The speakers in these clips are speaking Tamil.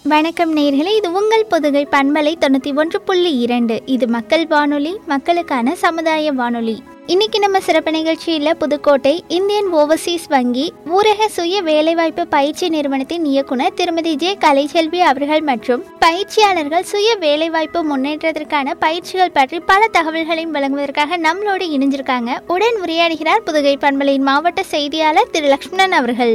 வணக்கம் நேர்களே இது உங்கள் பொதுகை பண்பலை தொண்ணூற்றி ஒன்று புள்ளி இரண்டு இது மக்கள் வானொலி மக்களுக்கான சமுதாய வானொலி இன்னைக்கு நம்ம சிறப்பு நிகழ்ச்சியில் புதுக்கோட்டை இந்தியன் ஓவர்சீஸ் வங்கி ஊரக சுய வேலைவாய்ப்பு பயிற்சி நிறுவனத்தின் இயக்குனர் திருமதி ஜே கலைச்செல்வி அவர்கள் மற்றும் பயிற்சியாளர்கள் சுய வேலைவாய்ப்பு முன்னேற்றத்திற்கான பயிற்சிகள் பற்றி பல தகவல்களையும் வழங்குவதற்காக நம்மளோடு இணைஞ்சிருக்காங்க உடன் உரையாடுகிறார் புதுகை பண்பலையின் மாவட்ட செய்தியாளர் திரு லக்ஷ்மணன் அவர்கள்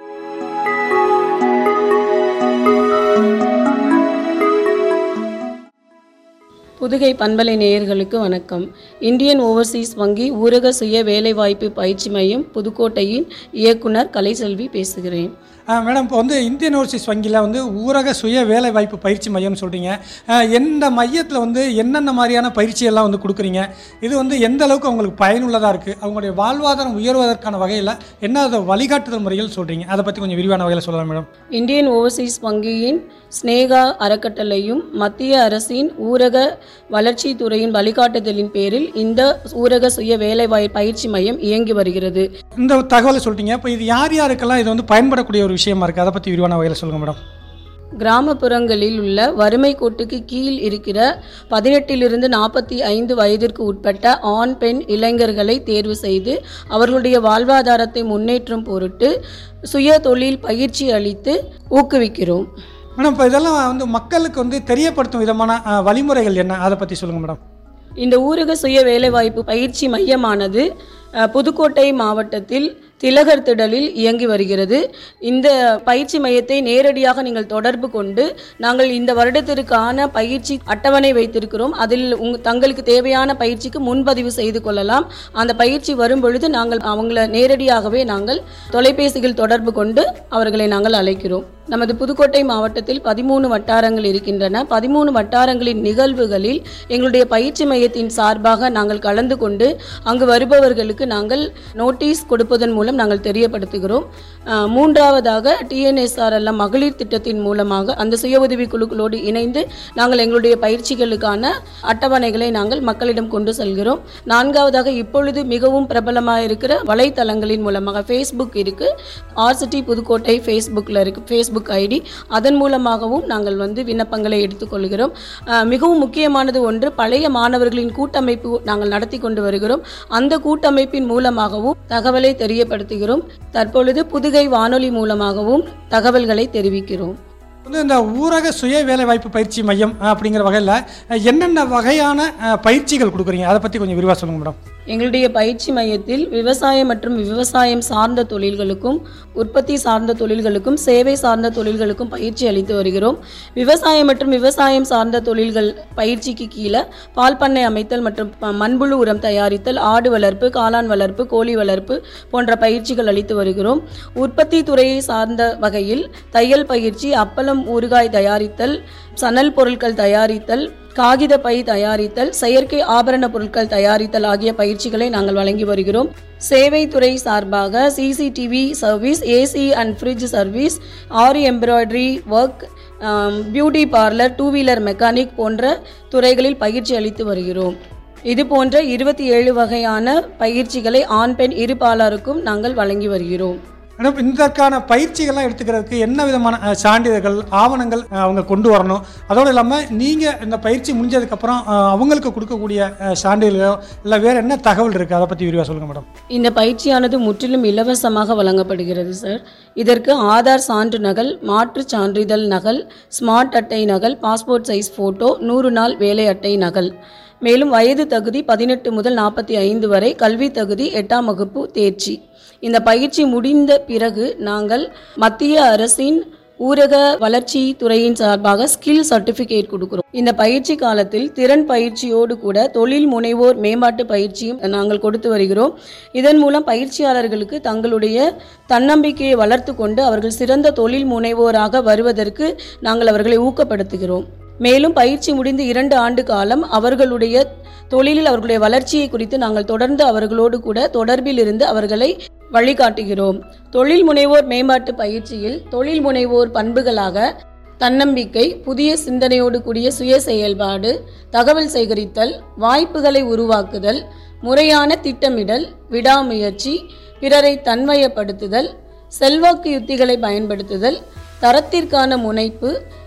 புதுகை பண்பலை நேயர்களுக்கு வணக்கம் இந்தியன் ஓவர்சீஸ் வங்கி ஊரக சுய வேலைவாய்ப்பு பயிற்சி மையம் புதுக்கோட்டையின் இயக்குனர் கலைசெல்வி பேசுகிறேன் ஆ, மேடம் இப்போ வந்து இந்தியன் ஓவர்சீஸ் வங்கியில் வந்து ஊரக சுய வேலை வாய்ப்பு பயிற்சி மையம் சொல்கிறீங்க எந்த மையத்தில் வந்து என்னென்ன மாதிரியான பயிற்சியெல்லாம் வந்து கொடுக்குறீங்க இது வந்து எந்த அளவுக்கு அவங்களுக்கு பயனுள்ளதாக இருக்குது அவங்களுடைய வாழ்வாதாரம் உயர்வதற்கான வகையில் என்ன அது வழிகாட்டுதல் முறைகள் சொல்கிறீங்க அதை பற்றி கொஞ்சம் விரிவான வகையில் சொல்லலாம் மேடம் இந்தியன் ஓவர்சீஸ் வங்கியின் ஸ்னேகா அறக்கட்டளையும் மத்திய அரசின் ஊரக வளர்ச்சித் துறையின் வழிகாட்டுதலின் பேரில் இந்த ஊரக சுய வேலைவாய்ப்பு பயிற்சி மையம் இயங்கி வருகிறது இந்த தகவலை சொல்லிட்டீங்க இப்போ இது யார் யாருக்கெல்லாம் இது வந்து பயன்படக்கூடிய ஒரு விஷயமா இருக்குது அதை பற்றி விரிவான வகையில் சொல்லுங்கள் மேடம் கிராமப்புறங்களில் உள்ள வறுமை கோட்டுக்கு கீழ் இருக்கிற பதினெட்டிலிருந்து நாற்பத்தி ஐந்து வயதிற்கு உட்பட்ட ஆண் பெண் இளைஞர்களை தேர்வு செய்து அவர்களுடைய வாழ்வாதாரத்தை முன்னேற்றும் பொருட்டு சுய தொழில் பயிற்சி அளித்து ஊக்குவிக்கிறோம் மேடம் இப்போ இதெல்லாம் வந்து மக்களுக்கு வந்து தெரியப்படுத்தும் விதமான ஆ, வழிமுறைகள் என்ன அதை பற்றி சொல்லுங்கள் மேடம் இந்த ஊரக சுய வேலைவாய்ப்பு பயிற்சி மையமானது அஹ், புதுக்கோட்டை மாவட்டத்தில் திலகர் திடலில் இயங்கி வருகிறது இந்த பயிற்சி மையத்தை நேரடியாக நீங்கள் தொடர்பு கொண்டு நாங்கள் இந்த வருடத்திற்கான பயிற்சி அட்டவணை வைத்திருக்கிறோம் அதில் உங் தங்களுக்கு தேவையான பயிற்சிக்கு முன்பதிவு செய்து கொள்ளலாம் அந்த பயிற்சி வரும் பொழுது நாங்கள் அவங்கள நேரடியாகவே நாங்கள் தொலைபேசியில் தொடர்பு கொண்டு அவர்களை நாங்கள் அழைக்கிறோம் நமது புதுக்கோட்டை மாவட்டத்தில் பதிமூணு வட்டாரங்கள் இருக்கின்றன பதிமூணு வட்டாரங்களின் நிகழ்வுகளில் எங்களுடைய பயிற்சி மையத்தின் சார்பாக நாங்கள் கலந்து கொண்டு அங்கு வருபவர்களுக்கு நாங்கள் நோட்டீஸ் கொடுப்பதன் மூலம் நாங்கள் தெரியப்படுத்துகிறோம் அஹ், மூன்றாவதாக டிஎன்எஸ்ஆர்எல்எம் மகளிர் திட்டத்தின் மூலமாக அந்த சுய உதவி குழுக்களோடு இணைந்து நாங்கள் எங்களுடைய பயிற்சிகளுக்கான அட்டவணைகளை நாங்கள் மக்களிடம் கொண்டு செல்கிறோம் நான்காவதாக இப்பொழுது மிகவும் பிரபலமாக இருக்கிற வலைத்தளங்களின் மூலமாக ஃபேஸ்புக் இருக்கு ஆர்சிட்டி புதுக்கோட்டை ஃபேஸ்புக்கில் இருக்கு ஃபேஸ்புக் ஐடி அதன் மூலமாகவும் நாங்கள் வந்து விண்ணப்பங்களை எடுத்துக்கொள்கிறோம் அஹ், மிகவும் முக்கியமானது ஒன்று பழைய மாணவர்களின் கூட்டமைப்பு நாங்கள் நடத்தி கொண்டு வருகிறோம் அந்த கூட்டமைப்பின் மூலமாகவும் தகவலை தெரியப்படுத்துகிறோம் தற்பொழுது புதுகை வானொலி மூலமாகவும் தகவல்களை தெரிவிக்கிறோம் வந்து இந்த ஊரக சுய வேலைவாய்ப்பு பயிற்சி மையம் அஹ், அப்படிங்கிற வகையில் என்னென்ன வகையான அஹ், பயிற்சிகள் கொடுக்குறீங்க அதை பற்றி கொஞ்சம் விரிவாக சொல்லுங்கள் மேடம் எங்களுடைய பயிற்சி மையத்தில் விவசாயம் மற்றும் விவசாயம் சார்ந்த தொழில்களுக்கும் உற்பத்தி சார்ந்த தொழில்களுக்கும் சேவை சார்ந்த தொழில்களுக்கும் பயிற்சி அளித்து வருகிறோம் விவசாயம் மற்றும் விவசாயம் சார்ந்த தொழில்கள் பயிற்சிக்கு கீழே பால் பண்ணை அமைத்தல் மற்றும் ப- மண்புழு உரம் தயாரித்தல் ஆடு வளர்ப்பு காளான் வளர்ப்பு கோழி வளர்ப்பு போன்ற பயிற்சிகள் அளித்து வருகிறோம் உற்பத்தி துறையை சார்ந்த வகையில் தையல் பயிற்சி அப்பளம் ஊறுகாய் தயாரித்தல் சணல் பொருட்கள் தயாரித்தல் காகித பை தயாரித்தல் செயற்கை ஆபரண பொருட்கள் தயாரித்தல் ஆகிய பயிற்சிகளை நாங்கள் வழங்கி வருகிறோம் சேவை துறை சார்பாக CCTV service AC and fridge service aari embroidery work beauty parlour two wheeler mechanic போன்ற துறைகளில் பயிற்சி அளித்து வருகிறோம் இது போன்ற இருபத்தி ஏழு வகையான பயிற்சிகளை ஆண் பெண் இருபாலருக்கும் நாங்கள் வழங்கி வருகிறோம் மேடம் இதற்கான பயிற்சிகள்லாம் எடுத்துக்கிறதுக்கு என்ன விதமான அஹ், சான்றிதழ்கள் ஆவணங்கள் அஹ், அவங்க கொண்டு வரணும் அதோடு இல்லாமல் நீங்கள் இந்த பயிற்சி முடிஞ்சதுக்கப்புறம் அஹ், அவங்களுக்கு கொடுக்கக்கூடிய அஹ், சான்றிதழ்களோ இல்லை வேறு என்ன தகவல் இருக்குது அதை பற்றி விரிவாக சொல்லுங்கள் மேடம் இந்த பயிற்சியானது முற்றிலும் இலவசமாக வழங்கப்படுகிறது சார் இதற்கு ஆதார் சான்று நகல் மாற்றுச் சான்றிதழ் நகல் ஸ்மார்ட் அட்டை நகல் பாஸ்போர்ட் சைஸ் ஃபோட்டோ நூறு நாள் வேலை அட்டை நகல் மேலும் வயது தகுதி பதினெட்டு முதல் நாற்பத்தி ஐந்து வரை கல்வி தகுதி எட்டாம் வகுப்பு தேர்ச்சி இந்த பயிற்சி முடிந்த பிறகு நாங்கள் மத்திய அரசின் ஊரக வளர்ச்சி துறையின் சார்பாக ஸ்கில் சர்டிஃபிகேட் கொடுக்கிறோம் இந்த பயிற்சி காலத்தில் திறன் பயிற்சியோடு கூட தொழில் முனைவோர் மேம்பாட்டு பயிற்சியும் நாங்கள் கொடுத்து வருகிறோம் இதன் மூலம் பயிற்சியாளர்களுக்கு தங்களுடைய தன்னம்பிக்கையை வளர்த்து கொண்டு அவர்கள் சிறந்த தொழில் முனைவோராக வருவதற்கு நாங்கள் அவர்களை ஊக்கப்படுத்துகிறோம் மேலும் பயிற்சி முடிந்து இரண்டு ஆண்டு காலம் அவர்களுடைய தொழிலில் அவர்களுடைய வளர்ச்சியை குறித்து நாங்கள் தொடர்ந்து அவர்களோடு கூட தொடர்பில் இருந்து அவர்களை வழிகாட்டுகிறோம் தொழில் முனைவோர் மேம்பாட்டு பயிற்சியில் தொழில் முனைவோர் பண்புகளாக தன்னம்பிக்கை புதிய சிந்தனையோடு கூடிய சுய செயல்பாடு தகவல் சேகரித்தல் வாய்ப்புகளை உருவாக்குதல் முறையான திட்டமிடல் விடாமுயற்சி பிறரை தன்மையப்படுத்துதல் செல்வாக்கு யுத்திகளை பயன்படுத்துதல் தரத்திற்கான முனைப்பு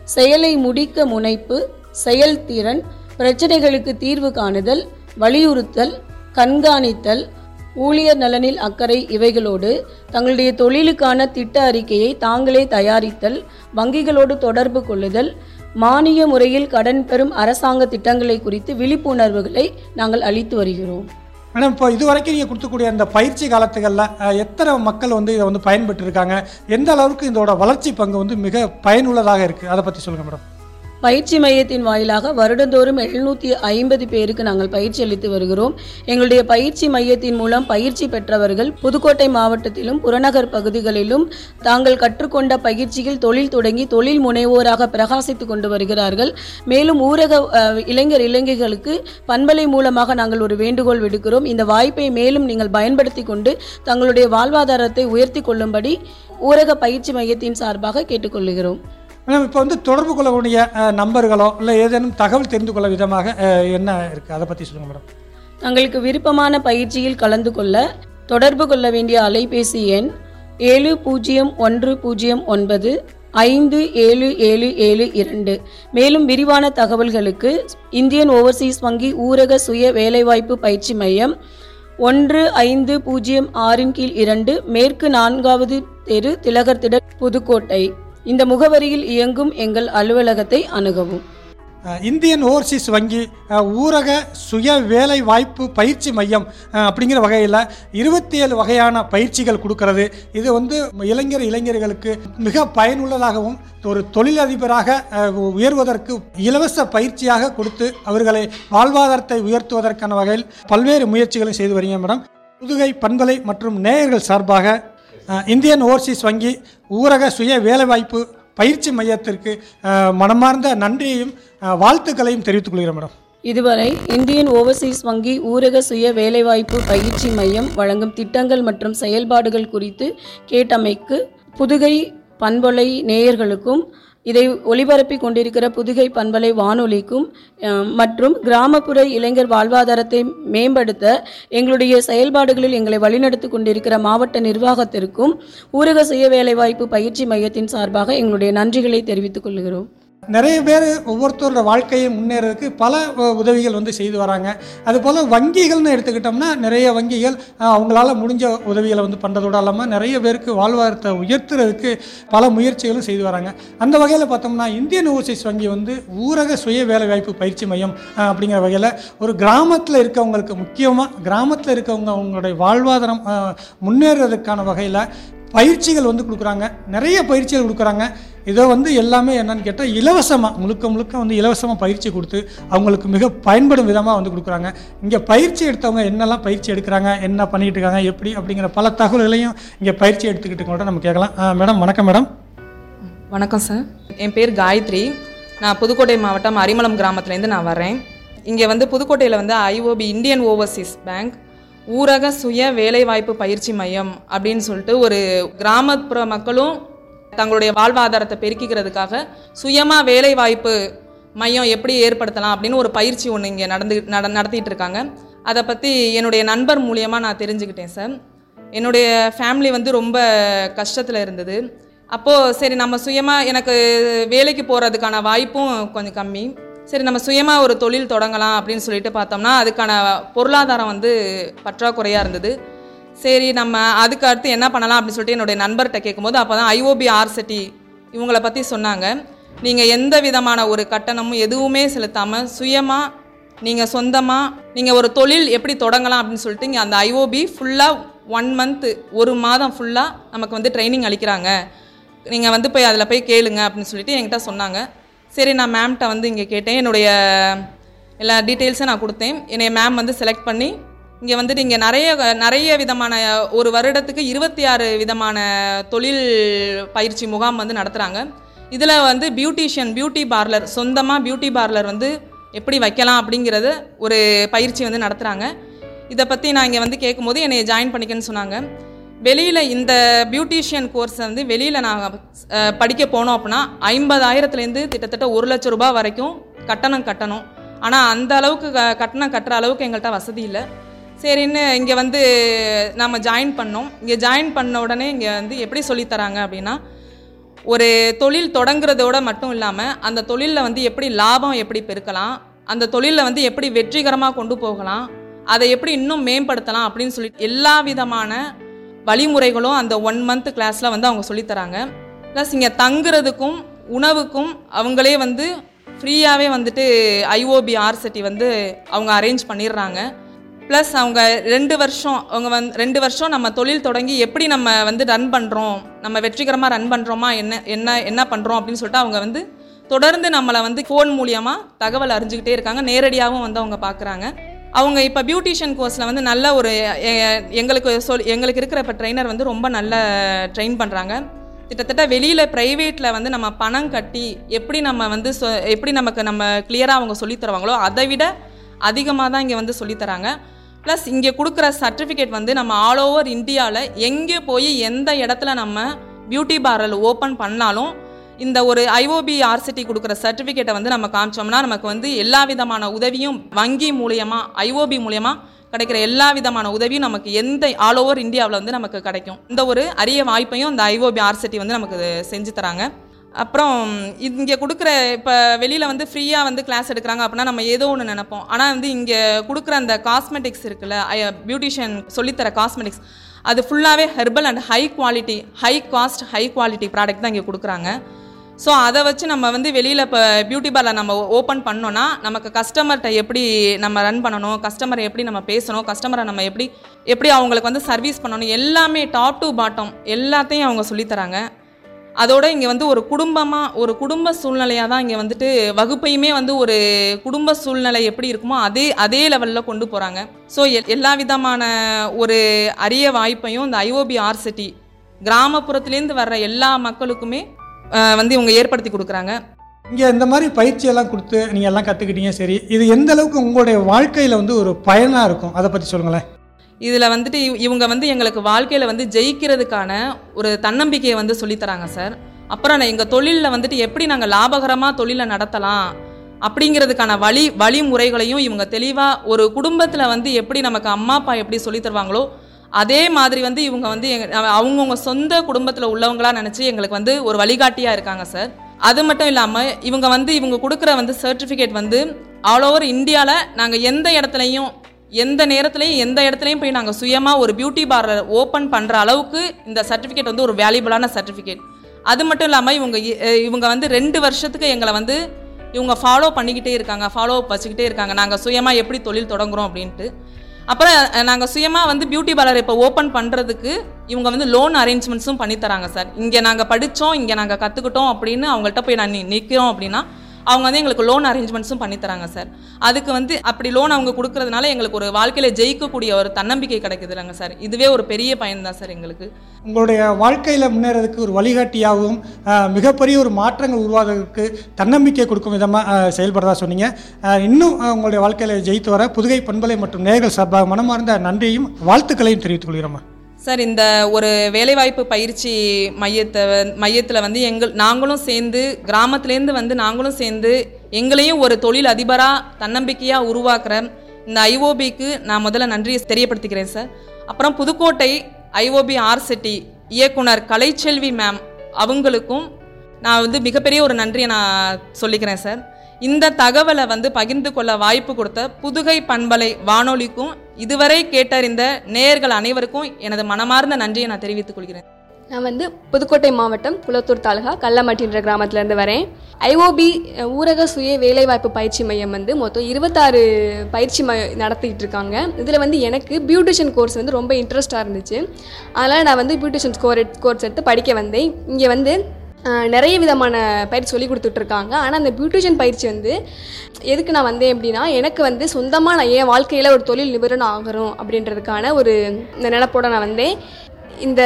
செயலை முடிக்க முனைப்பு செயல்திறன் பிரச்சனைகளுக்கு தீர்வு காணுதல் வலியுறுத்தல் கண்காணித்தல் ஊழியர் நலனில் அக்கறை இவைகளோடு தங்களுடைய தொழிலுக்கான திட்ட அறிக்கையை தாங்களே தயாரித்தல் வங்கிகளோடு தொடர்பு கொள்ளுதல் மானிய முறையில் கடன் பெறும் அரசாங்க திட்டங்களை குறித்து விழிப்புணர்வுகளை நாங்கள் அளித்து வருகிறோம் மேடம் இப்போ இது வரைக்கும் நீங்கள் கொடுக்கக்கூடிய அந்த பயிற்சி காலத்துகளில் அஹ், எத்தனை மக்கள் வந்து இதை வந்து பயன்பெற்று இருக்காங்க எந்த அளவுக்கு இதோட வளர்ச்சி பங்கு வந்து மிக பயனுள்ளதாக இருக்குது அதை பற்றி சொல்லுங்கள் மேடம் பயிற்சி மையத்தின் வாயிலாக வருடந்தோறும் எழுநூற்றி ஐம்பது பேருக்கு நாங்கள் பயிற்சி அளித்து வருகிறோம் எங்களுடைய பயிற்சி மையத்தின் மூலம் பயிற்சி பெற்றவர்கள் புதுக்கோட்டை மாவட்டத்திலும் புறநகர் பகுதிகளிலும் தாங்கள் கற்றுக்கொண்ட பயிற்சியில் தொழில் தொடங்கி தொழில் முனைவோராக பிரகாசித்து கொண்டு வருகிறார்கள் மேலும் ஊரக அஹ், இளைஞர் இளைஞர்களுக்கு பண்பலை மூலமாக நாங்கள் ஒரு வேண்டுகோள் விடுக்கிறோம் இந்த வாய்ப்பை மேலும் நீங்கள் பயன்படுத்தி கொண்டு தங்களுடைய வாழ்வாதாரத்தை உயர்த்தி கொள்ளும்படி ஊரக பயிற்சி மையத்தின் சார்பாக கேட்டுக்கொள்கிறோம் மேடம் இப்போ வந்து தொடர்பு கொள்ளக்கூடிய அஹ், நம்பர்களோ இல்லை ஏதேனும் தகவல் தெரிந்து கொள்ள விதமாக அஹ், என்ன இருக்குது அதை பற்றி சொல்லுங்கள் மேடம் தங்களுக்கு விருப்பமான பயிற்சியில் கலந்து கொள்ள தொடர்பு கொள்ள வேண்டிய அலைபேசி எண் ஏழு பூஜ்ஜியம் ஒன்று பூஜ்ஜியம் ஒன்பது ஐந்து ஏழு ஏழு ஏழு இரண்டு மேலும் விரிவான தகவல்களுக்கு இந்தியன் ஓவர்சீஸ் வங்கி ஊரக சுய வேலைவாய்ப்பு பயிற்சி மையம் ஒன்று ஐந்து பூஜ்ஜியம் ஆறின் கீழ் இரண்டு மேற்கு நான்காவது தெரு திலகர் திடல் புதுக்கோட்டை இந்த முகவரியில் இயங்கும் எங்கள் அலுவலகத்தை அணுகவும் அஹ், இந்தியன் ஓவர்சீஸ் வங்கி அஹ், ஊரக சுய வேலை வாய்ப்பு பயிற்சி மையம் அஹ், அப்படிங்கிற வகையில் இருபத்தி ஏழு வகையான பயிற்சிகள் கொடுக்கறது இது வந்து இளைஞர் இளைஞர்களுக்கு மிக பயனுள்ளதாகவும் ஒரு தொழிலதிபராக அஹ், உயர்வதற்கு இலவச பயிற்சியாக கொடுத்து அவர்களை வாழ்வாதாரத்தை உயர்த்துவதற்கான வகையில் பல்வேறு முயற்சிகளை செய்து வரீங்க மேடம் புதுகை பண்பலை மற்றும் நேயர்கள் சார்பாக அஹ், இந்தியன் ஓவர்சீஸ் வங்கி ஊரக சுய வேலைவாய்ப்பு பயிற்சி மையத்திற்கு அஹ், மனமார்ந்த நன்றியையும் அஹ், வாழ்த்துக்களையும் தெரிவித்துக் கொள்கிறேன் மேடம் இதுவரை இந்தியன் ஓவர்சீஸ் வங்கி ஊரக சுய வேலைவாய்ப்பு பயிற்சி மையம் வழங்கும் திட்டங்கள் மற்றும் செயல்பாடுகள் குறித்து கேட்டமைக்கு புதுகை பண்பொலை நேயர்களுக்கும் இதை ஒளிபரப்பிக் கொண்டிருக்கிற புதுகை பண்பலை வானொலிக்கும் அஹ், மற்றும் கிராமப்புற இளைஞர் வாழ்வாதாரத்தை மேம்படுத்த எங்களுடைய செயல்பாடுகளில் எங்களை வழிநடத்தி கொண்டிருக்கிற மாவட்ட நிர்வாகத்திற்கும் ஊரக சுய வேலைவாய்ப்பு பயிற்சி மையத்தின் சார்பாக எங்களுடைய நன்றிகளை தெரிவித்துக் கொள்கிறோம் நிறைய பேர் ஒவ்வொருத்தரோட வாழ்க்கையை முன்னேறதுக்கு பல அஹ், உதவிகள் வந்து செய்து வராங்க அதுபோல் வங்கிகள்னு எடுத்துக்கிட்டோம்னா நிறைய வங்கிகள் அஹ், அவங்களால முடிஞ்ச உதவிகளை வந்து பண்ணுறதோட இல்லாமல் நிறைய பேருக்கு வாழ்வாதாரத்தை உயர்த்துறதுக்கு பல முயற்சிகளும் செய்து வராங்க அந்த வகையில் பார்த்தோம்னா இந்தியன் ஓவர்சீஸ் வங்கி வந்து ஊரக சுய வேலைவாய்ப்பு பயிற்சி மையம் அஹ், அப்படிங்கிற வகையில் ஒரு கிராமத்தில் இருக்கவங்களுக்கு முக்கியமாக கிராமத்தில் இருக்கவங்க அவங்களுடைய வாழ்வாதாரம் அஹ், முன்னேறதுக்கான வகையில் பயிற்சிகள் வந்து கொடுக்குறாங்க நிறைய பயிற்சிகள் கொடுக்குறாங்க இதை வந்து எல்லாமே என்னன்னு கேட்டால் இலவசமாக முழுக்க முழுக்க வந்து இலவசமாக பயிற்சி கொடுத்து அவங்களுக்கு மிக பயன்படும் விதமாக வந்து கொடுக்குறாங்க இங்கே பயிற்சி எடுத்தவங்க என்னெல்லாம் பயிற்சி எடுக்கிறாங்க என்ன பண்ணிகிட்டு இருக்காங்க எப்படி அப்படிங்கிற பல தகவல்களையும் இங்கே பயிற்சி எடுத்துக்கிட்டு கூட நம்ம கேட்கலாம் ஆ, மேடம் வணக்கம் மேடம் வணக்கம் சார் என் பேர் காயத்ரி நான் புதுக்கோட்டை மாவட்டம் அரிமளம் கிராமத்துலேருந்து நான் வரேன் இங்கே வந்து புதுக்கோட்டையில் வந்து ஐஓபி இந்தியன் ஓவர்சீஸ் பேங்க் ஊரக சுய வேலைவாய்ப்பு பயிற்சி மையம் அப்படின்னு சொல்லிட்டு ஒரு கிராமப்புற மக்களும் தங்களுடைய வாழ்வாதாரத்தை பெருக்கிக்கிறதுக்காக சுயமாக வேலைவாய்ப்பு மையம் எப்படி ஏற்படுத்தலாம் அப்படின்னு ஒரு பயிற்சி ஒன்று இங்கே நடந்து நட நடத்திட்டு இருக்காங்க அதை பற்றி என்னுடைய நண்பர் மூலியமாக நான் தெரிஞ்சுக்கிட்டேன் சார் என்னுடைய ஃபேமிலி வந்து ரொம்ப கஷ்டத்தில் இருந்தது அப்போது சரி நம்ம சுயமாக எனக்கு வேலைக்கு போகிறதுக்கான வாய்ப்பும் கொஞ்சம் கம்மி சரி நம்ம சுயமாக ஒரு தொழில் தொடங்கலாம் அப்படின்னு சொல்லிட்டு பார்த்தோம்னா அதுக்கான பொருளாதாரம் வந்து பற்றாக்குறையாக இருந்தது சரி நம்ம அதுக்கு அடுத்து என்ன பண்ணலாம் அப்படின்னு சொல்லிட்டு என்னுடைய நண்பர்கிட்ட கேட்கும்போது அப்போ தான் ஐஓபி ஆர்சிட்டி இவங்கள பற்றி சொன்னாங்க நீங்கள் எந்த விதமான ஒரு கட்டணமும் எதுவுமே செலுத்தாமல் சுயமாக நீங்கள் சொந்தமாக நீங்கள் ஒரு தொழில் எப்படி தொடங்கலாம் அப்படின்னு சொல்லிட்டு இங்கே அந்த ஐஓபி ஃபுல்லாக ஒன் மந்த்து ஒரு மாதம் ஃபுல்லாக நமக்கு வந்து ட்ரைனிங் அளிக்கிறாங்க நீங்கள் வந்து போய் அதில் போய் கேளுங்க அப்படின்னு சொல்லிட்டு என்கிட்ட சொன்னாங்க சரி நான் மேம்கிட்ட வந்து இங்கே கேட்டேன் என்னுடைய எல்லா டீட்டெயில்ஸும் நான் கொடுத்தேன் என்னை மேம் வந்து செலக்ட் பண்ணி இங்கே வந்துட்டு இங்கே நிறைய நிறைய விதமான ஒரு வருடத்துக்கு இருபத்தி ஆறு விதமான தொழில் பயிற்சி முகாம் வந்து நடத்துகிறாங்க இதில் வந்து பியூட்டிஷியன் பியூட்டி பார்லர் சொந்தமாக பியூட்டி பார்லர் வந்து எப்படி வைக்கலாம் அப்படிங்கிறது ஒரு பயிற்சி வந்து நடத்துகிறாங்க இதை பற்றி நான் இங்கே வந்து கேட்கும்போது என்னை ஜாயின் பண்ணிக்கன்னு சொன்னாங்க வெளியில் இந்த பியூட்டிஷியன் கோர்ஸ் வந்து வெளியில் நான் அஹ், படிக்க போனோம் அப்படின்னா ஐம்பதாயிரத்துலேருந்து கிட்டத்தட்ட ஒரு லட்ச ரூபாய் வரைக்கும் கட்டணம் கட்டணும் ஆனால் அந்த அளவுக்கு க- கட்டணம் கட்டுற அளவுக்கு எங்கள்கிட்ட வசதி இல்லை சரின்னு இங்கே வந்து நம்ம ஜாயின் பண்ணோம் இங்கே ஜாயின் பண்ண உடனே இங்கே வந்து எப்படி சொல்லித் தராங்க அப்படின்னா ஒரு தொழில் தொடங்குறதோட மட்டும் இல்லாமல் அந்த தொழிலில் வந்து எப்படி லாபம் எப்படி பெருக்கலாம் அந்த தொழிலில் வந்து எப்படி வெற்றிகரமாக கொண்டு போகலாம் அதை எப்படி இன்னும் மேம்படுத்தலாம் அப்படின்னு சொல்லி எல்லா விதமான வழிமுறைகளும் அந்த ஒன் மந்த் கிளாஸில் வந்து அவங்க சொல்லித்தராங்க ப்ளஸ் இங்கே தங்குறதுக்கும் உணவுக்கும் அவங்களே வந்து ஃப்ரீயாகவே வந்துட்டு ஐஓபி ஆர்சிட்டி வந்து அவங்க அரேஞ்ச் பண்ணிடுறாங்க ப்ளஸ் அவங்க ரெண்டு வருஷம் அவங்க வந்து ரெண்டு வருஷம் நம்ம தொழில் தொடங்கி எப்படி நம்ம வந்து ரன் பண்ணுறோம் நம்ம வெற்றிகரமாக ரன் பண்ணுறோமா என்ன என்ன என்ன பண்ணுறோம் அப்படின்னு சொல்லிட்டு அவங்க வந்து தொடர்ந்து நம்மளை வந்து ஃபோன் மூலியமாக தகவல் அறிஞ்சுக்கிட்டே இருக்காங்க நேரடியாகவும் வந்து அவங்க பார்க்குறாங்க அவங்க இப்போ பியூட்டிஷியன் கோர்ஸில் வந்து நல்ல ஒரு எ- எங்களுக்கு சொல் எங்களுக்கு இருக்கிற இப்போ ட்ரைனர் வந்து ரொம்ப நல்ல ட்ரெயின் பண்ணுறாங்க கிட்டத்தட்ட வெளியில் ப்ரைவேட்டில் வந்து நம்ம பணம் கட்டி எப்படி நம்ம வந்து சொ- எப்படி நமக்கு நம்ம கிளியராக அவங்க சொல்லித் தருவாங்களோ அதை விட அதிகமாக தான் இங்கே வந்து சொல்லித் தராங்க ப்ளஸ் இங்கே கொடுக்குற சர்டிஃபிகேட் வந்து நம்ம ஆல் ஓவர் இந்தியாவில் எங்கே போய் எந்த இடத்துல நம்ம பியூட்டி பார்லர் ஓப்பன் பண்ணாலும் இந்த ஒரு ஐஓபி ஆர்சிட்டி கொடுக்குற சர்டிஃபிகேட்டை வந்து நம்ம காமிச்சோம்னா நமக்கு வந்து எல்லா விதமான உதவியும் வங்கி மூலியமா ஐஓபி மூலியமா கிடைக்கிற எல்லா விதமான உதவியும் நமக்கு எந்த ஆல் ஓவர் இந்தியாவில் வந்து நமக்கு கிடைக்கும் இந்த ஒரு அரிய வாய்ப்பையும் இந்த ஐஓபி ஆர்சிட்டி வந்து நமக்கு செஞ்சு தராங்க அப்புறம் இங்கே கொடுக்குற இப்போ வெளியில் வந்து ஃப்ரீயாக வந்து கிளாஸ் எடுக்கிறாங்க அப்படின்னா நம்ம ஏதோ ஒன்று நினைப்போம் ஆனால் வந்து இங்கே கொடுக்குற அந்த காஸ்மெட்டிக்ஸ் இருக்குல்ல பியூட்டிஷியன் சொல்லித்தர காஸ்மெட்டிக்ஸ் அது ஃபுல்லாகவே herbal and high quality high cost high quality product தான் இங்கே கொடுக்குறாங்க ஸோ அதை வச்சு நம்ம வந்து வெளியில் இப்போ பியூட்டி பார்லர் நம்ம ஓப்பன் பண்ணோன்னா நமக்கு கஸ்டமர்கிட்ட எப்படி நம்ம ரன் பண்ணணும் கஸ்டமரை எப்படி நம்ம பேசணும் கஸ்டமரை நம்ம எப்படி எப்படி அவங்களுக்கு வந்து சர்வீஸ் பண்ணணும் எல்லாமே டாப் டு பாட்டம் எல்லாத்தையும் அவங்க சொல்லித்தராங்க அதோட இங்கே வந்து ஒரு குடும்பமாக ஒரு குடும்ப சூழ்நிலையாக தான் இங்கே வந்துட்டு வகுப்பையுமே வந்து ஒரு குடும்ப சூழ்நிலை எப்படி இருக்குமோ அதே அதே லெவலில் கொண்டு போகிறாங்க ஸோ எல்லா விதமான ஒரு அரிய வாய்ப்பையும் இந்த ஐஓபி ஆர்சிட்டி கிராமப்புறத்துலேருந்து வர்ற எல்லா மக்களுக்குமே அஹ், வந்து இவங்க ஏற்படுத்தி கொடுக்குறாங்க இங்கே இந்த மாதிரி பயிற்சியெல்லாம் கொடுத்து நீங்கள் எல்லாம் கற்றுக்கிட்டீங்க சரி இது எந்த அளவுக்கு உங்களுடைய வாழ்க்கையில் வந்து ஒரு பயனாக இருக்கும் அதை பற்றி சொல்லுங்களேன் இதில் வந்துட்டு இவ- இவங்க வந்து எங்களுக்கு வாழ்க்கையில் வந்து ஜெயிக்கிறதுக்கான ஒரு தன்னம்பிக்கையை வந்து சொல்லித்தராங்க சார் அப்புறம் நான் எங்கள் தொழிலில் வந்துட்டு எப்படி நாங்கள் லாபகரமாக தொழிலை நடத்தலாம் அப்படிங்கிறதுக்கான வழி வழிமுறைகளையும் இவங்க தெளிவாக ஒரு குடும்பத்தில் வந்து எப்படி நமக்கு அம்மா அப்பா எப்படி சொல்லித் தருவாங்களோ அதே மாதிரி வந்து இவங்க வந்து எங்க அவங்கவுங்க சொந்த குடும்பத்தில் உள்ளவங்களா நினச்சி எங்களுக்கு வந்து ஒரு வழிகாட்டியாக இருக்காங்க சார் அது மட்டும் இல்லாமல் இவங்க வந்து இவங்க கொடுக்குற வந்து சர்டிஃபிகேட் வந்து ஆல் ஓவர் இந்தியாவில் நாங்கள் எந்த இடத்துலையும் எந்த நேரத்துலையும் எந்த இடத்துலையும் போய் நாங்கள் சுயமாக ஒரு பியூட்டி பார்லர் ஓப்பன் பண்ணுற அளவுக்கு இந்த சர்டிஃபிகேட் வந்து ஒரு வேல்யூபிளான சர்டிஃபிகேட் அது மட்டும் இல்லாமல் இவங்க இ- அஹ் இவங்க வந்து ரெண்டு வருஷத்துக்கு எங்களை வந்து இவங்க ஃபாலோ பண்ணிக்கிட்டே இருக்காங்க ஃபாலோ அப் வச்சுக்கிட்டே இருக்காங்க நாங்கள் சுயமாக எப்படி தொழில் தொடங்குறோம் அப்படின்ட்டு அப்புறம் நாங்கள் சுயமாக வந்து பியூட்டி பார்லர் இப்போ ஓப்பன் பண்ணுறதுக்கு இவங்க வந்து லோன் அரேஞ்ச்மெண்ட்ஸும் பண்ணி தராங்க சார் இங்கே நாங்கள் படித்தோம் இங்கே நாங்கள் கற்றுக்கிட்டோம் அப்படின்னு அவங்கள்ட்ட போய் நான் நிற்கிறோம் அப்படின்னா அவங்க வந்து எங்களுக்கு லோன் அரேஞ்ச்மெண்ட்ஸும் பண்ணி தராங்க சார் அதுக்கு வந்து அப்படி லோன் அவங்க கொடுக்கறதுனால எங்களுக்கு ஒரு வாழ்க்கையில் ஜெயிக்கக்கூடிய ஒரு தன்னம்பிக்கை கிடைக்குது இல்லைங்க சார் இதுவே ஒரு பெரிய பயன் தான் சார் எங்களுக்கு உங்களுடைய வாழ்க்கையில் முன்னேறதுக்கு ஒரு வழிகாட்டியாகவும் ஆஹ், மிகப்பெரிய ஒரு மாற்றங்கள் உருவாகிறதுக்கு தன்னம்பிக்கை கொடுக்கும் விதமாக செயல்படுறதா சொன்னீங்க ஆஹ், இன்னும் ஆஹ், உங்களுடைய வாழ்க்கையில் ஜெயித்து வர புதுகை பண்பலை மற்றும் நேர்கள் சார்பாக மனமார்ந்த நன்றியையும் வாழ்த்துக்களையும் தெரிவித்துக் கொள்கிறோம்மா சார் இந்த ஒரு வேலைவாய்ப்பு பயிற்சி மையத்தை மையத்தில் வந்து எங்கள் நாங்களும் சேர்ந்து கிராமத்துலேருந்து வந்து நாங்களும் சேர்ந்து எங்களையும் ஒரு தொழில் அதிபராக தன்னம்பிக்கையாக உருவாக்குற இந்த ஐஓபிக்கு நான் முதல்ல நன்றியை தெரியப்படுத்திக்கிறேன் சார் அப்புறம் புதுக்கோட்டை ஐஓபி ஆர்சிட்டி இயக்குனர் கலைச்செல்வி மேம் அவங்களுக்கும் நான் வந்து மிகப்பெரிய ஒரு நன்றியை நான் சொல்லிக்கிறேன் சார் இந்த தகவலை வந்து பகிர்ந்து கொள்ள வாய்ப்பு கொடுத்த புதுகை பண்பலை வானொலிக்கும் இதுவரை கேட்டறிந்த நேயர்கள் அனைவருக்கும் எனது மனமார்ந்த நன்றியை நான் தெரிவித்துக் கொள்கிறேன் நான் வந்து புதுக்கோட்டை மாவட்டம் குளத்தூர் தாலுகா கல்லமட்டின்ற கிராமத்துலேருந்து வரேன் ஐஓபி ஊரக சுய வேலைவாய்ப்பு பயிற்சி மையம் வந்து மொத்தம் இருபத்தாறு பயிற்சி மை நடத்திட்டு இருக்காங்க இதில் வந்து எனக்கு பியூட்டிஷியன் கோர்ஸ் வந்து ரொம்ப இன்ட்ரெஸ்டாக இருந்துச்சு அதனால் நான் வந்து பியூட்டிஷியன் கோர் கோர்ஸ் எடுத்து படிக்க வந்தேன் இங்கே வந்து அஹ், நிறைய விதமான பயிற்சி சொல்லி கொடுத்துட்ருக்காங்க ஆனால் அந்த பியூட்டிஷியன் பயிற்சி வந்து எதுக்கு நான் வந்தேன் அப்படின்னா எனக்கு வந்து சொந்தமாக நான் என் வாழ்க்கையில் ஒரு தொழில் நிபுணர் ஆகணும் அப்படின்றதுக்கான ஒரு இந்த நிலப்போட நான் வந்தேன் இந்த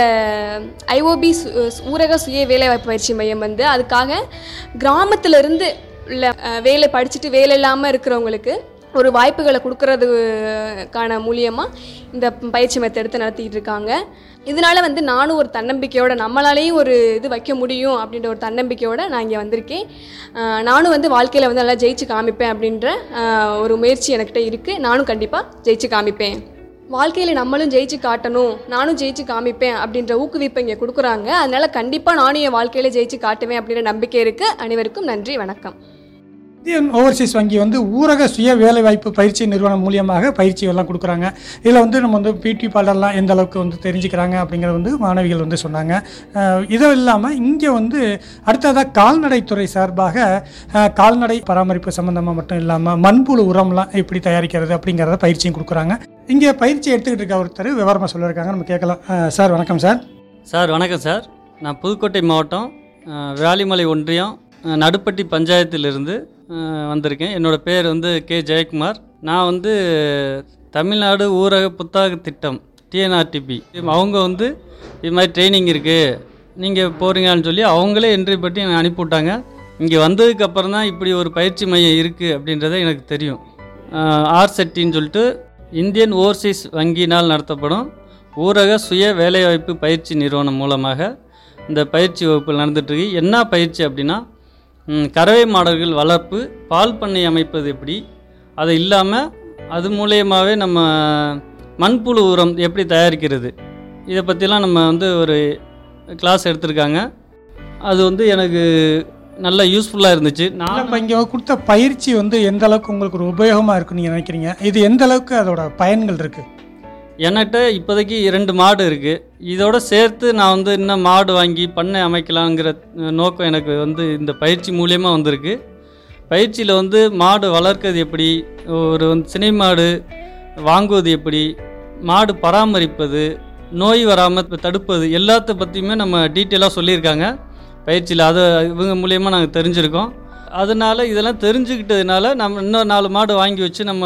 ஐஓபி ஊரக சுய வேலைவாய்ப்பு பயிற்சி மையம் வந்து அதுக்காக கிராமத்திலிருந்து உள்ள அஹ், வேலை படிச்சுட்டு வேலை இல்லாமல் இருக்கிறவங்களுக்கு ஒரு வாய்ப்புகளை கொடுக்கறதுக்கான மூலியமாக இந்த பயிற்சி மையத்தை எடுத்து நடத்திட்டு இருக்காங்க இதனால வந்து நானும் ஒரு தன்னம்பிக்கையோட நம்மளாலேயும் ஒரு இது வைக்க முடியும் அப்படின்ற ஒரு தன்னம்பிக்கையோட நான் இங்கே வந்திருக்கேன் அஹ், நானும் வந்து வாழ்க்கையில் வந்து நல்லா ஜெயிச்சு காமிப்பேன் அப்படின்ற அஹ், ஒரு முயற்சி என்கிட்ட இருக்குது நானும் கண்டிப்பாக ஜெயிச்சு காமிப்பேன் வாழ்க்கையில் நம்மளும் ஜெயிச்சு காட்டணும் நானும் ஜெயிச்சு காமிப்பேன் அப்படின்ற ஊக்குவிப்பை இங்கே கொடுக்குறாங்க அதனால கண்டிப்பாக நானும் என் வாழ்க்கையில் ஜெயிச்சு காட்டுவேன் அப்படின்ற நம்பிக்கை இருக்குது அனைவருக்கும் நன்றி வணக்கம் இந்தியன் ஓவர்சீஸ் வங்கி வந்து ஊரக சுய வேலைவாய்ப்பு பயிற்சி நிறுவனம் மூலியமாக பயிற்சி எல்லாம் கொடுக்குறாங்க இதில் வந்து நம்ம வந்து பிடி பார்லர்லாம் எந்த அளவுக்கு வந்து தெரிஞ்சுக்கிறாங்க அப்படிங்கிறது வந்து மாணவிகள் வந்து சொன்னாங்க அஹ் இது இல்லாமல் இங்கே வந்து அடுத்ததாக கால்நடைத்துறை சார்பாக அஹ், கால்நடை பராமரிப்பு சம்மந்தமாக மட்டும் இல்லாமல் மண்புழு உரம்லாம் எப்படி தயாரிக்கிறது அப்படிங்கிறத பயிற்சியும் கொடுக்குறாங்க இங்கே பயிற்சி எடுத்துக்கிட்டு இருக்க ஒருத்தர் விவரமாக சொல்லியிருக்காங்க நம்ம கேட்கலாம் அஹ், சார் வணக்கம் சார் சார் வணக்கம் சார் நான் புதுக்கோட்டை மாவட்டம் அஹ், விராலிமலை ஒன்றியம் அஹ், நடுப்பட்டி பஞ்சாயத்திலிருந்து அஹ், வந்திருக்கேன் என்னோடய பேர் வந்து கே ஜெயக்குமார் நான் வந்து தமிழ்நாடு ஊரக புத்தாக்க திட்டம் டிஎன்ஆர்டிபி அவங்க வந்து இது மாதிரி ட்ரைனிங் இருக்குது நீங்கள் போகிறீங்கன்னு சொல்லி அவங்களே என்ட்ரி பற்றி எனக்கு அனுப்பிவிட்டாங்க இங்கே வந்ததுக்கு அப்புறம் தான் இப்படி ஒரு பயிற்சி மையம் இருக்குது அப்படின்றத எனக்கு தெரியும் ஆர்செட்டின்னு சொல்லிட்டு இந்தியன் ஓவர்சீஸ் வங்கியினால் நடத்தப்படும் ஊரக சுய வேலைவாய்ப்பு பயிற்சி நிறுவனம் மூலமாக இந்த பயிற்சி வகுப்பு நடந்துட்டுருக்கு என்ன பயிற்சி அப்படின்னா ம், கறவை மாடுகள் வளர்ப்பு பால் பண்ணை அமைப்பது எப்படி அது இல்லாமல் அது மூலியமாகவே நம்ம மண்புழு உரம் எப்படி தயாரிக்கிறது இதை பற்றிலாம் நம்ம வந்து ஒரு கிளாஸ் எடுத்திருக்காங்க அது வந்து எனக்கு நல்ல யூஸ்ஃபுல்லாக இருந்துச்சு நான் இப்போ இங்கே கொடுத்த பயிற்சி வந்து எந்த அளவுக்கு உங்களுக்கு ஒரு உபயோகமாக இருக்குன்னு நீங்கள் நினைக்கிறீங்க இது எந்த அளவுக்கு அதோட பயன்கள் இருக்குது என்கிட்ட இப்போதைக்கு இரண்டு மாடு இருக்குது இதோட சேர்த்து நான் வந்து இன்னும் மாடு வாங்கி பண்ணை அமைக்கலாங்கிற அஹ், நோக்கம் எனக்கு வந்து இந்த பயிற்சி மூலியமாக வந்திருக்கு பயிற்சியில் வந்து மாடு வளர்க்கிறது எப்படி ஒரு வந்து சினை மாடு வாங்குவது எப்படி மாடு பராமரிப்பது நோய் வராமல் தடுப்பது எல்லாத்த பற்றியுமே நம்ம டீட்டெயிலாக சொல்லியிருக்காங்க பயிற்சியில் அதை இவங்க மூலியமாக நாங்கள் தெரிஞ்சிருக்கோம் அதனால இதெல்லாம் தெரிஞ்சுக்கிட்டதுனால நம்ம இன்னும் நாலு மாடு வாங்கி வச்சு நம்ம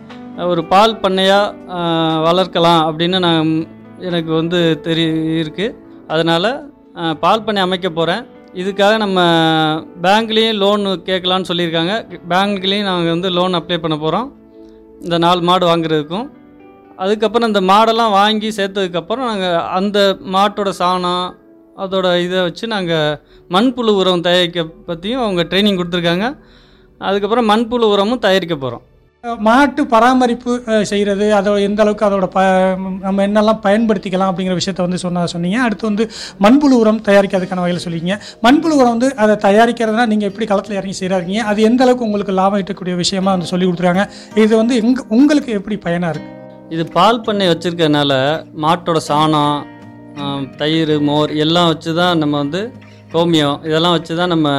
ஒரு பால் பண்ணையாக வளர்க்கலாம் அப்படின்னு நான் எனக்கு வந்து தெரி இருக்குது அதனால் பால் பண்ணை அமைக்க போகிறேன் இதுக்காக நம்ம பேங்க்லேயும் லோன் கேட்கலான்னு சொல்லியிருக்காங்க பேங்க்லேயும் நாங்கள் வந்து லோன் அப்ளை பண்ண போகிறோம் இந்த நாலு மாடு வாங்குறதுக்கும் அதுக்கப்புறம் இந்த மாடெல்லாம் வாங்கி சேர்த்ததுக்கப்புறம் நாங்கள் அந்த மாட்டோட சாணம் அதோட இதை வச்சு நாங்கள் மண்புழு உரம் தயாரிக்க பற்றியும் அவங்க ட்ரைனிங் கொடுத்துருக்காங்க அதுக்கப்புறம் மண்புழு உரமும் தயாரிக்க போகிறோம் மாட்டு பராமரிப்பு அஹ், செய்கிறது அதோட எந்த அளவுக்கு அதோட ப நம்ம என்னெல்லாம் பயன்படுத்திக்கலாம் அப்படிங்கிற விஷயத்த வந்து சொன்ன சொன்னீங்க அடுத்து வந்து மண்புழு உரம் தயாரிக்கிறதுக்கான வகையில் சொல்லிங்க மண்புழு உரம் வந்து அதை தயாரிக்கிறதுனா நீங்கள் எப்படி களத்தில் இறங்கி செய்கிறாங்க அது எந்த அளவுக்கு உங்களுக்கு லாபம் ஈட்டக்கூடிய விஷயமா வந்து சொல்லி கொடுத்துருக்காங்க இது வந்து எங்க உங்களுக்கு எப்படி பயனாக இருக்குது இது பால் பண்ணை வச்சுருக்கறனால மாட்டோட சாணம் ஆம், தயிர் மோர் எல்லாம் வச்சு தான் நம்ம வந்து கோமியம் இதெல்லாம் வச்சு தான் நம்ம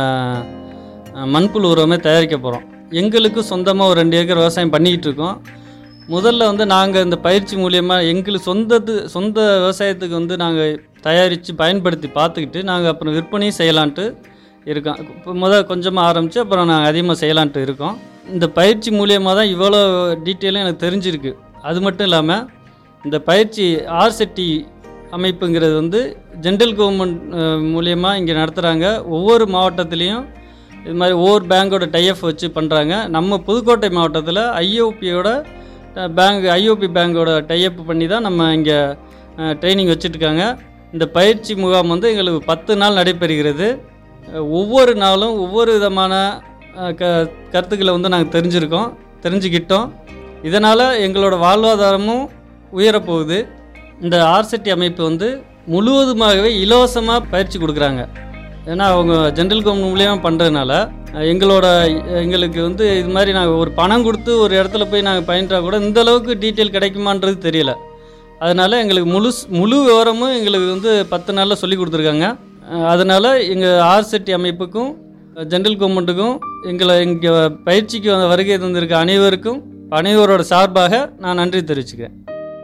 அஹ், மண்புழு உரமே தயாரிக்க போகிறோம் எங்களுக்கு சொந்தமாக ஒரு ரெண்டு ஏக்கர் விவசாயம் பண்ணிக்கிட்டு இருக்கோம் முதல்ல வந்து நாங்கள் இந்த பயிற்சி மூலியமாக எங்களுக்கு சொந்தத்து சொந்த விவசாயத்துக்கு வந்து நாங்கள் தயாரித்து பயன்படுத்தி பார்த்துக்கிட்டு நாங்கள் அப்புறம் விற்பனையும் செய்யலான்ட்டு இருக்கோம் இப்போ முதல் கொஞ்சமாக ஆரம்பித்து அப்புறம் நாங்கள் அதிகமாக செய்யலான்ட்டு இருக்கோம் இந்த பயிற்சி மூலியமாக தான் இவ்வளோ டீட்டெயிலும் எனக்கு தெரிஞ்சிருக்கு அது மட்டும் இல்லாமல் இந்த பயிற்சி ஆர்செட்டி அமைப்புங்கிறது வந்து ஜென்ரல் கவர்மெண்ட் மூலியமாக இங்கே நடத்துகிறாங்க ஒவ்வொரு மாவட்டத்துலேயும் இது மாதிரி ஒவ்வொரு பேங்கோட டைஎஃப் வச்சு பண்ணுறாங்க நம்ம புதுக்கோட்டை மாவட்டத்தில் ஐஓபியோட பேங்க் ஐஓபி பேங்கோட டைஅப் பண்ணி தான் நம்ம இங்கே ட்ரைனிங் வச்சுட்ருக்காங்க இந்த பயிற்சி முகாம் வந்து எங்களுக்கு பத்து நாள் நடைபெறுகிறது அஹ், ஒவ்வொரு நாளும் ஒவ்வொரு விதமான அஹ், க கருத்துக்களை வந்து நாங்கள் தெரிஞ்சிருக்கோம் தெரிஞ்சுக்கிட்டோம் இதனால் எங்களோட வாழ்வாதாரமும் உயரப்போகுது இந்த ஆர்செட்டி அமைப்பு வந்து முழுவதுமாகவே இலவசமாக பயிற்சி கொடுக்குறாங்க ஏன்னா அவங்க ஜென்ரல் கவர்மெண்ட் மூலியமாக பண்ணுறதுனால எங்களோட எங்களுக்கு வந்து இது மாதிரி நாங்கள் ஒரு பணம் கொடுத்து ஒரு இடத்துல போய் நாங்கள் பயின்றா கூட இந்த அளவுக்கு டீட்டெயில் கிடைக்குமான்றது தெரியல அதனால் எங்களுக்கு முழு முழு விவரமும் எங்களுக்கு வந்து பத்து நாளில் சொல்லி கொடுத்துருக்காங்க அஹ் அதனால் எங்கள் ஆர்செட்டி அமைப்புக்கும் ஜென்ரல் கவர்மெண்ட்டுக்கும் எங்களை இங்கே பயிற்சிக்கு வந்த வருகை தந்திருக்க அனைவருக்கும் அனைவரோட சார்பாக நான் நன்றி தெரிவிச்சுக்கிறேன்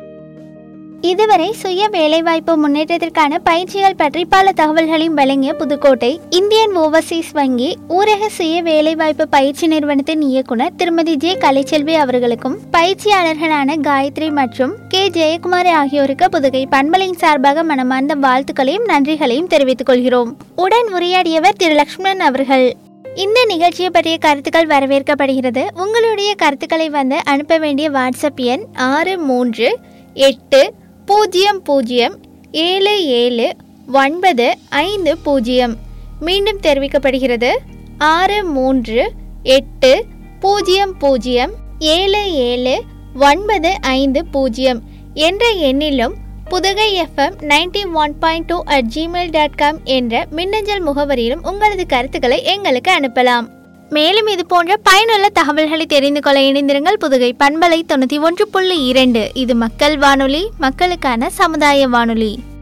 இதுவரை சுய வேலைவாய்ப்பு முன்னேற்றத்திற்கான பயிற்சிகள் பற்றி பல தகவல்களையும் வழங்கிய புதுக்கோட்டை இந்தியன் ஓவர்சீஸ் வங்கி ஊரக சுய வேலைவாய்ப்பு பயிற்சி நிறுவனத்தின் இயக்குனர் திருமதி ஜே கலைச்செல்வி அவர்களுக்கும் பயிற்சியாளர்களான காயத்ரி மற்றும் கே ஜெயக்குமார் ஆகியோருக்கு புதுகை பண்பலையின் சார்பாக மனமார்ந்த வாழ்த்துக்களையும் நன்றிகளையும் தெரிவித்துக் கொள்கிறோம் உடன் உரையாடியவர் திரு லக்ஷ்மணன் அவர்கள் இந்த நிகழ்ச்சியை பற்றிய கருத்துக்கள் வரவேற்கப்படுகிறது உங்களுடைய கருத்துக்களை வந்து அனுப்ப வேண்டிய வாட்ஸ்அப் எண் ஆறு மூன்று எட்டு பூஜ்ஜியம் பூஜ்ஜியம் ஏழு ஏழு ஒன்பது ஐந்து பூஜ்ஜியம் மீண்டும் தெரிவிக்கப்படுகிறது ஆறு மூன்று எட்டு பூஜ்ஜியம் பூஜ்ஜியம் ஏழு ஏழு ஒன்பது ஐந்து பூஜ்ஜியம் என்ற எண்ணிலும் Pudugai FM ninety one point two at Gmail dot com என்ற மின்னஞ்சல் முகவரியிலும் உங்களது கருத்துக்களை எங்களுக்கு அனுப்பலாம் மேலும் இது போன்ற பயனுள்ள தகவல்களை தெரிந்து கொள்ள இணைந்திருங்கள் புதுகை பண்பலை தொண்ணூற்றி ஒன்று புள்ளி இரண்டு இது மக்கள் வானொலி மக்களுக்கான சமுதாய வானொலி